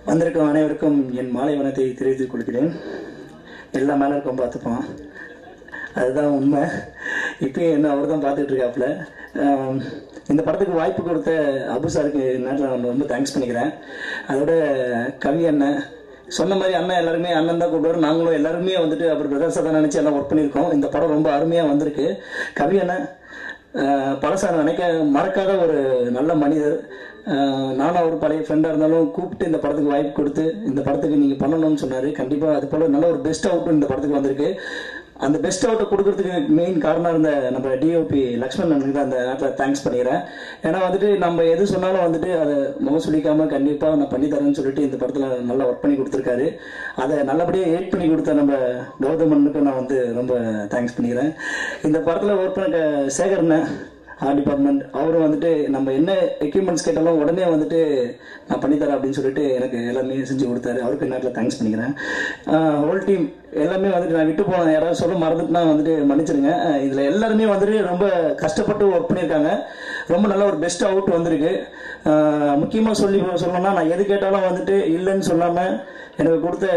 வந்திருக்கும் அனைவருக்கும் என் மாலை வனத்தை தெரிவித்துக் கொள்கிறேன் எல்லா மேலே இருக்கும் பார்த்துப்போம் அதுதான் உண்மை இப்பயும் என்ன அவர் தான் பார்த்துட்டு இருக்காப்புல ஆம், இந்த படத்துக்கு வாய்ப்பு கொடுத்த அபு சாருக்கு நேரத்தில் நான் ரொம்ப தேங்க்ஸ் பண்ணிக்கிறேன் அதோட கவி அண்ணன் சொன்ன மாதிரி அண்ணன் எல்லாருமே அண்ணன் தான் கூப்பிடுவார் நாங்களும் எல்லாருமே வந்துட்டு அவர் பிரதர்ஸை தான் நினச்சி எல்லாம் ஒர்க் பண்ணியிருக்கோம் இந்த படம் ரொம்ப அருமையாக வந்திருக்கு கவி அண்ணன் ஆஹ் பழசா நினைக்க மறக்காத ஒரு நல்ல மனிதர் ஆஹ் நானும் அவர் பழைய ஃப்ரெண்டாக இருந்தாலும் கூப்பிட்டு இந்த படத்துக்கு வாய்ப்பு கொடுத்து இந்த படத்துக்கு நீங்கள் பண்ணணும்னு சொன்னார் கண்டிப்பாக அது போல் நல்ல ஒரு பெஸ்ட் அவுட் இந்த படத்துக்கு வந்திருக்கு அந்த பெஸ்ட் அவுட்டை கொடுக்கறதுக்கு மெயின் காரணம் இருந்த நம்ம டிஓபி லக்ஷ்மணனுக்கு தான் அந்த நேரத்தில் தேங்க்ஸ் பண்ணிக்கிறேன் ஏன்னா வந்துட்டு நம்ம எது சொன்னாலும் வந்துட்டு அதை முகம் சுளிக்காம கண்டிப்பாக நான் பண்ணி தரேன்னு சொல்லிட்டு இந்த படத்தில் நல்லா ஒர்க் பண்ணி கொடுத்துருக்காரு அதை நல்லபடியாக எடிட் பண்ணி கொடுத்த நம்ம கௌதமனுக்கு நான் வந்து ரொம்ப தேங்க்ஸ் பண்ணிக்கிறேன் இந்த படத்தில் ஒர்க் பண்ண சேகர்னேன் ஆர்ட் டிபார்ட்மெண்ட் அவரும் வந்துட்டு நம்ம என்ன எக்யூப்மெண்ட்ஸ் கேட்டாலும் உடனே வந்துட்டு நான் பண்ணித்தரேன் அப்படின்னு சொல்லிட்டு எனக்கு எல்லாமே செஞ்சு கொடுத்தாரு அவருக்கு நேரத்தில் தேங்க்ஸ் பண்ணிக்கிறேன் ஹோல் டீம் எல்லாமே வந்துட்டு நான் விட்டு போனேன் யாராவது சொல்ல மறந்துட்டுனா வந்துட்டு மன்னிச்சிருங்க அஹ் இதுல எல்லாருமே வந்துட்டு ரொம்ப கஷ்டப்பட்டு ஒர்க் பண்ணியிருக்காங்க ரொம்ப நல்ல ஒரு பெஸ்ட் அவுட் வந்திருக்கு அஹ் முக்கியமா சொல்லி சொல்லணும்னா நான் எது கேட்டாலும் வந்துட்டு இல்லைன்னு சொல்லாம எனக்கு கொடுத்த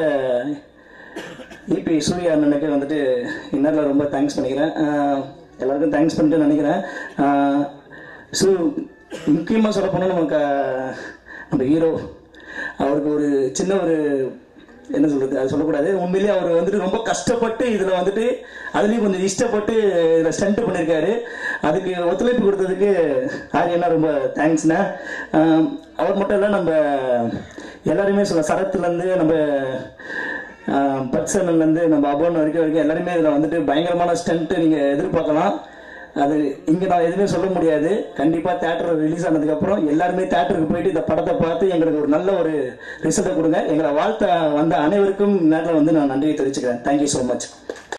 இபி சூர்யா அண்ணனுக்கு வந்துட்டு இன்னரில் ரொம்ப தேங்க்ஸ் பண்ணிக்கிறேன் அஹ் எல்லாருக்கும் தேங்க்ஸ் பண்ணிட்டு நினைக்கிறேன் அஹ் சு முக்கியமாக சொல்ல போனால் நமக்கு அஹ், நம்ம ஹீரோ அவருக்கு ஒரு சின்ன ஒரு என்ன சொல்றது அது சொல்லக்கூடாது உண்மையிலேயே அவர் வந்துட்டு ரொம்ப கஷ்டப்பட்டு இதில் வந்துட்டு அதுலேயும் கொஞ்சம் இஷ்டப்பட்டு இதில் ஸ்டண்ட் பண்ணியிருக்காரு அதுக்கு ஒத்துழைப்பு கொடுத்ததுக்கு ஆரியனா ரொம்ப தேங்க்ஸ்ண்ணே அஹ் அவர் மட்டும் இல்லை நம்ம எல்லாருமே சொல்ல சரத்துலேருந்து நம்ம பட்சன்லேருந்து நம்ம அபோன் வரைக்கும் வரைக்கும் எல்லாருமே இதில் வந்துட்டு பயங்கரமான ஸ்டண்ட்டு நீங்கள் எதிர்பார்க்கலாம் அது இங்கே நான் எதுவுமே சொல்ல முடியாது கண்டிப்பாக தேட்டர் ரிலீஸ் ஆனதுக்கப்புறம் எல்லாருமே தேட்டருக்கு போயிட்டு இந்த படத்தை பார்த்து எங்களுக்கு ஒரு நல்ல ஒரு ரிசல்ட்டை கொடுங்க எங்களை வாழ்த்த வந்த அனைவருக்கும் நேரில் வந்து நான் நன்றியை தெரிவிச்சுக்கிறேன் தேங்க்யூ ஸோ மச்